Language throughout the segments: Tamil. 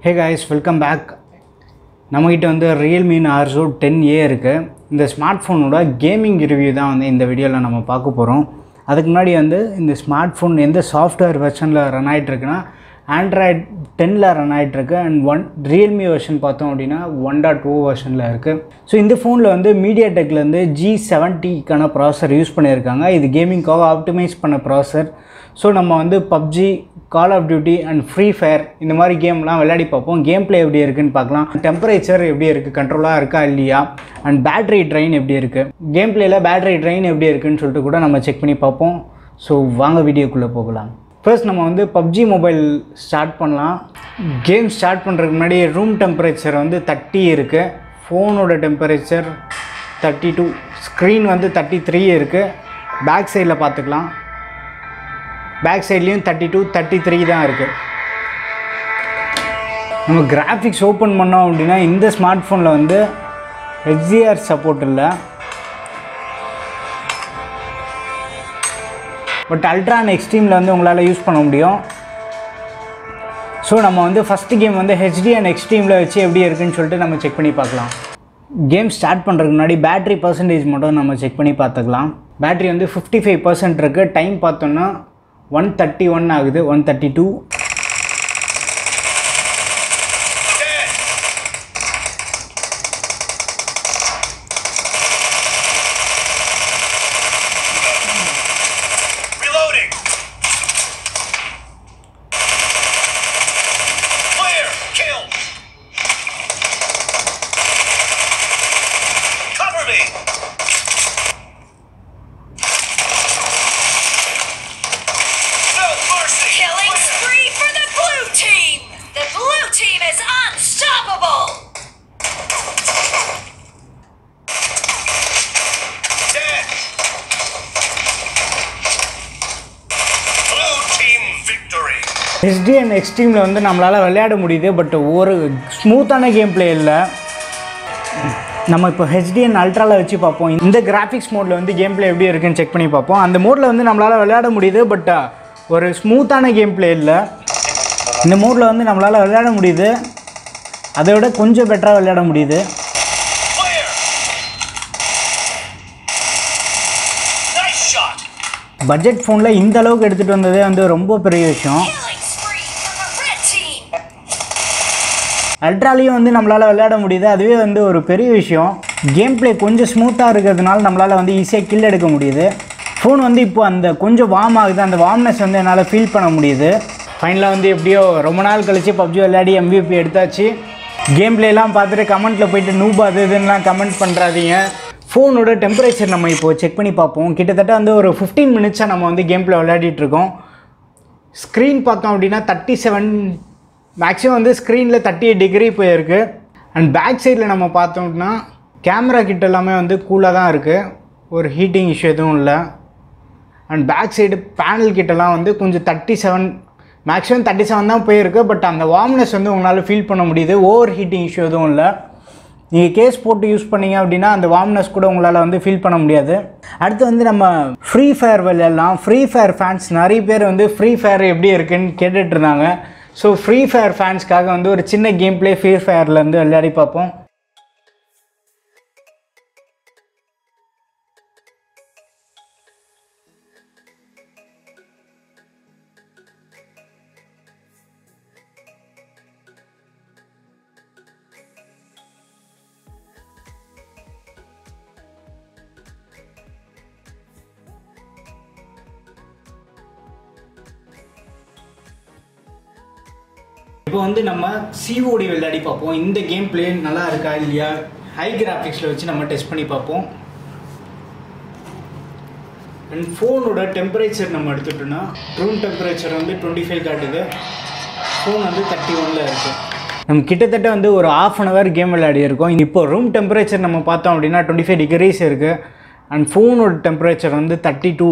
ஹே காய்ஸ் வெல்கம் பேக் நம்மக்கிட்ட வந்து ரியல்மி ஆர்ஸோ டென் ஏ இருக்குது இந்த ஸ்மார்ட் ஃபோனோட கேமிங் ரிவ்யூ தான் வந்து இந்த வீடியோவில் நம்ம பார்க்க போகிறோம் அதுக்கு முன்னாடி வந்து இந்த ஸ்மார்ட் ஃபோன் எந்த சாஃப்ட்வேர் வெர்ஷனில் ரன் ஆகிட்டுருக்குன்னா ஆண்ட்ராய்ட் டென்னில் ரன் ஆகிட்டுருக்கு அண்ட் ஒன் ரியல்மி வெர்ஷன் பார்த்தோம் அப்படின்னா ஒன் டாட் டூ வெர்ஷனில் இருக்குது ஸோ இந்த ஃபோனில் வந்து மீடியா டெக்லேருந்து ஜி செவன்ட்டிக்கான ப்ராசர் யூஸ் பண்ணியிருக்காங்க இது கேமிங்காக ஆப்டிமைஸ் பண்ண ப்ராசர் ஸோ நம்ம வந்து PUBG call of duty and free fire இந்த மாதிரி கேம்லாம் விளையாடி பார்ப்போம் கேம் ப்ளே எப்படி இருக்குன்னு பார்க்கலாம் டெம்பரேச்சர் எப்படி இருக்குது கண்ட்ரோலாக இருக்கா இல்லையா அண்ட் பேட்டரி ட்ரெயின் எப்படி இருக்குது கேம் பிளேயில் பேட்டரி ட்ரெயின் எப்படி இருக்குன்னு சொல்லிட்டு கூட நம்ம செக் பண்ணி பார்ப்போம் ஸோ வாங்க வீடியோக்குள்ளே போகலாம் ஃபர்ஸ்ட் நம்ம வந்து பப்ஜி மொபைல் ஸ்டார்ட் பண்ணலாம் கேம் ஸ்டார்ட் பண்ணுறதுக்கு முன்னாடி ரூம் டெம்பரேச்சர் வந்து தேர்ட்டி இருக்குது ஃபோனோட டெம்பரேச்சர் தேர்ட்டி டூ ஸ்க்ரீன் வந்து தேர்ட்டி த்ரீ இருக்குது பேக் சைடில் பார்த்துக்கலாம் பேக் சைட்லேயும் தேர்ட்டி டூ தேர்ட்டி த்ரீ தான் இருக்குது நம்ம கிராஃபிக்ஸ் ஓப்பன் பண்ணோம் அப்படின்னா இந்த ஸ்மார்ட் ஃபோனில் வந்து ஹெச்டிஆர் சப்போர்ட் இல்லை பட் அல்ட்ரா அண்ட் எக்ஸ்ட்ரீமில் வந்து உங்களால் யூஸ் பண்ண முடியும் ஸோ நம்ம வந்து ஃபஸ்ட்டு கேம் வந்து ஹெச்டி அண்ட் எக்ஸ்ட்ரீமில் வச்சு எப்படி இருக்குன்னு சொல்லிட்டு நம்ம செக் பண்ணி பார்க்கலாம் கேம் ஸ்டார்ட் பண்ணுறதுக்கு முன்னாடி பேட்ரி பர்சன்டேஜ் மட்டும் நம்ம செக் பண்ணி பார்த்துக்கலாம் பேட்ரி வந்து ஃபிஃப்டி ஃபைவ் பர்சன்ட் இருக்குது டைம் பார்த்தோன்னா ஒன் தேர்ட்டி ஒன் ஆகுது one thirty two Reloading! Clear! Kill! Cover me! No mercy! Killing spree for the blue team! The blue team is unstoppable! Dead! Blue team victory! HD and எக்ஸ்ட்ரீமில் வந்து நம்மளால் விளையாட முடியுது பட் ஒரு ஸ்மூத்தான கேம் பிளே இல்லை நம்ம இப்போ ஹெச்டிஎன் அல்ட்ராவில் வச்சு பார்ப்போம் இந்த கிராஃபிக்ஸ் மோடில் வந்து கேம் பிளே எப்படி இருக்குன்னு செக் பண்ணி பார்ப்போம் அந்த மோடில் வந்து நம்மளால் விளையாட முடியுது பட் ஒரு ஸ்மூத்தான கேம் பிளே இல்லை இந்த மோடில் வந்து நம்மளால் விளையாட முடியுது அதை விட கொஞ்சம் பெட்டராக விளையாட முடியுது Clear! Nice shot! பட்ஜெட் ஃபோனில் இந்த அளவுக்கு எடுத்துகிட்டு வந்ததே வந்து ரொம்ப பெரிய விஷயம் Killing spree for the red team! அல்ட்ராலையும் வந்து நம்மளால் விளையாட முடியுது அதுவே வந்து ஒரு பெரிய விஷயம் கேம் ப்ளே கொஞ்சம் ஸ்மூத்தாக இருக்கிறதுனால நம்மளால் வந்து ஈஸியாக கில் எடுக்க முடியுது ஃபோன் வந்து இப்போ அந்த கொஞ்சம் வார்ம் ஆகுது அந்த வார்ம்னஸ் வந்து என்னால் ஃபீல் பண்ண முடியுது ஃபைனலாக வந்து எப்படியோ ரொம்ப நாள் கழித்து பப்ஜி விளையாடி எம்விபி எடுத்தாச்சு கேம் ப்ளேலாம் பார்த்துட்டு கமெண்ட்டில் போயிட்டு நூப் அது இதுன்னெலாம் கமெண்ட் பண்ணுறாதீங்க ஃபோனோட டெம்பரேச்சர் நம்ம இப்போ செக் பண்ணி பார்ப்போம் கிட்டத்தட்ட வந்து ஒரு ஃபிஃப்டீன் மினிட்ஸாக நம்ம வந்து கேம் ப்ளே விளையாடிட்டு இருக்கோம் ஸ்க்ரீன் பார்த்தோம் அப்படின்னா தேர்ட்டி செவன் மேக்ஸிமம் வந்து ஸ்க்ரீனில் தேர்ட்டி எயிட் டிகிரி போயிருக்கு அண்ட் பேக் சைடில் நம்ம பார்த்தோம்னா கேமரா கிட்ட எல்லாமே வந்து கூலாக தான் இருக்குது ஒரு ஹீட்டிங் இஷ்யூ எதுவும் இல்லை அண்ட் பேக் சைடு பேனல் கிட்டலாம் வந்து கொஞ்சம் thirty seven maximum thirty seven தான் போயிருக்கு பட் அந்த வார்ம்னஸ் வந்து உங்களால் ஃபீல் பண்ண முடியுது ஓவர் ஹீட்டிங் இஷ்யூ எதுவும் இல்லை நீங்கள் கேஸ் போட்டு யூஸ் பண்ணீங்க அப்படின்னா அந்த வார்ம்னஸ் கூட உங்களால் வந்து ஃபீல் பண்ண முடியாது அடுத்து வந்து நம்ம ஃப்ரீ ஃபயர் விளையாடலாம் ஃப்ரீ ஃபயர் ஃபேன்ஸ் நிறைய பேர் வந்து ஃப்ரீ ஃபயர் எப்படி இருக்குன்னு கேட்டுட்டு இருந்தாங்க ஸோ ஃப்ரீ ஃபயர் ஃபேன்ஸ்க்காக வந்து ஒரு சின்ன கேம் ப்ளே ஃப்ரீ ஃபயர்லேருந்து விளையாடி பார்ப்போம் இப்போ வந்து நம்ம சிஓடி விளையாடி பார்ப்போம் இந்த கேம் பிளே நல்லா இருக்கா இல்லையா ஹை கிராஃபிக்ஸில் வச்சு நம்ம டெஸ்ட் பண்ணி பார்ப்போம் அண்ட் ஃபோனோட டெம்பரேச்சர் நம்ம எடுத்துட்டோம்னா ரூம் டெம்பரேச்சர் வந்து டுவெண்ட்டி ஃபைவ் காட்டுது ஃபோன் வந்து தேர்ட்டி ஒனில் இருக்குது நம்ம கிட்டத்தட்ட வந்து ஒரு ஆஃப் அன் ஹவர் கேம் விளையாடி இருக்கோம் இப்போ ரூம் டெம்பரேச்சர் நம்ம பார்த்தோம் அப்படின்னா டுவெண்ட்டி ஃபைவ் டிகிரிஸ் இருக்குது அண்ட் ஃபோனோட டெம்பரேச்சர் வந்து தேர்ட்டி டூ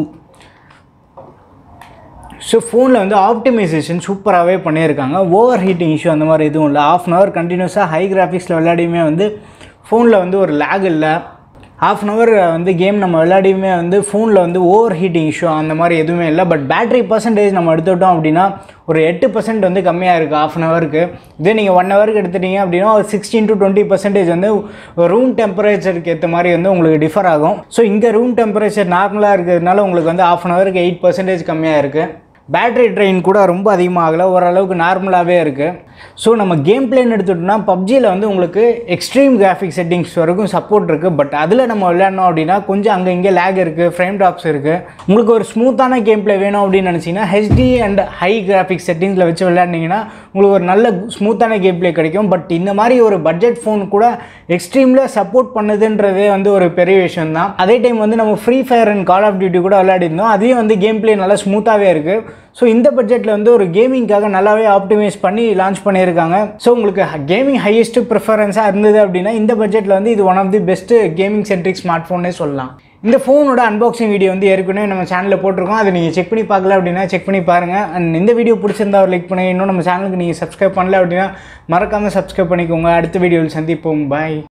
ஸோ ஃபோனில் வந்து ஆப்டிமைசேஷன் சூப்பராகவே பண்ணியிருக்காங்க ஓவர் ஹீட்டிங் இஷ்யூ அந்த மாதிரி எதுவும் இல்லை ஆஃப் அன் ஹவர் கண்டினியூஸாக ஹை கிராஃபிக்ஸில் விளையாடியுமே வந்து ஃபோனில் வந்து ஒரு லேக் இல்லை ஹாஃப் அன் ஹவர் வந்து கேம் நம்ம விளையாடியுமே வந்து ஃபோனில் வந்து ஓவர் ஹீட்டிங் இஷ்யூ அந்த மாதிரி எதுவுமே இல்லை பட் பேட்டரி பர்சன்டேஜ் நம்ம எடுத்துக்கிட்டோம் அப்படின்னா ஒரு எட்டு பர்சன்ட் வந்து கம்மியாக இருக்குது ஆஃப் அன் ஹவருக்கு இதே நீங்கள் ஒன் ஹவருக்கு எடுத்துட்டீங்க அப்படின்னா ஒரு சிக்ஸ்டீன் டு டுவெண்ட்டி பர்சன்டேஜ் வந்து ரூம் டெம்பரேச்சருக்கு ஏற்ற மாதிரி வந்து உங்களுக்கு டிஃபர் ஆகும் ஸோ இங்கே ரூம் டெம்பரேச்சர் நார்மலாக இருக்கிறதுனால உங்களுக்கு வந்து ஆஃப் அன் ஹவருக்கு எயிட் பர்சன்டேஜ் கம்மியாக இருக்குது பேட்டரி ட்ரெயின் கூட ரொம்ப அதிகமாகலை ஓரளவுக்கு நார்மலாகவே இருக்குது ஸோ நம்ம கேம் பிளேன்னு எடுத்துட்டோம்னா பப்ஜியில் வந்து உங்களுக்கு எக்ஸ்ட்ரீம் கிராஃபிக் செட்டிங்ஸ் வரைக்கும் சப்போர்ட் இருக்குது பட் அதில் நம்ம விளையாடணும் அப்படின்னா கொஞ்சம் அங்கே இங்கே லேக் இருக்குது ஃப்ரேம் ட்ராப்ஸ் இருக்குது உங்களுக்கு ஒரு ஸ்மூத்தான கேம் பிளே வேணும் அப்படின்னு நினச்சிங்கன்னா ஹெச்டி அண்ட் ஹை கிராஃபிக் செட்டிங்ஸில் வச்சு விளையாடினீங்கன்னா உங்களுக்கு ஒரு நல்ல ஸ்மூத்தான கேம் பிளே கிடைக்கும் பட் இந்த மாதிரி ஒரு பட்ஜெட் ஃபோன் கூட எக்ஸ்ட்ரீமில் சப்போர்ட் பண்ணுதுன்றதே வந்து ஒரு பெரிய விஷயம் தான் அதே டைம் வந்து நம்ம free Fire and Call of Duty கூட விளையாடிருந்தோம் அதையும் வந்து கேம் பிளே நல்லா ஸ்மூத்தாகவே இருக்குது ஸோ இந்த பட்ஜெட்டில் வந்து ஒரு கேமிங்காக நல்லாவே ஆப்டிமைஸ் பண்ணி லான்ச் பண்ணியிருக்காங்க ஸோ உங்களுக்கு கேமிங் ஹையஸ்ட் ப்ரிஃபரன்ஸாக இருந்தது அப்படின்னா இந்த பட்ஜெட்டில் வந்து இது one of the best gaming centric smart ஃபோன்னே சொல்லலாம் இந்த ஃபோனோட அன்பாக்சிங் வீடியோ வந்து ஏற்கனவே நம்ம சேனலில் போட்டிருக்கோம் அதை நீங்கள் செக் பண்ணி பார்க்கல அப்படின்னா செக் பண்ணி பாருங்கள் அண்ட் இந்த வீடியோ பிடிச்சிருந்தா ஒரு லைக் பண்ணுங்க இன்னும் நம்ம சேனலுக்கு நீங்கள் சப்ஸ்கிரைப் பண்ணல அப்படின்னா மறக்காமல் சப்ஸ்கிரைப் பண்ணிக்கோங்க அடுத்த வீடியோவில் சந்திப்போம் பாய்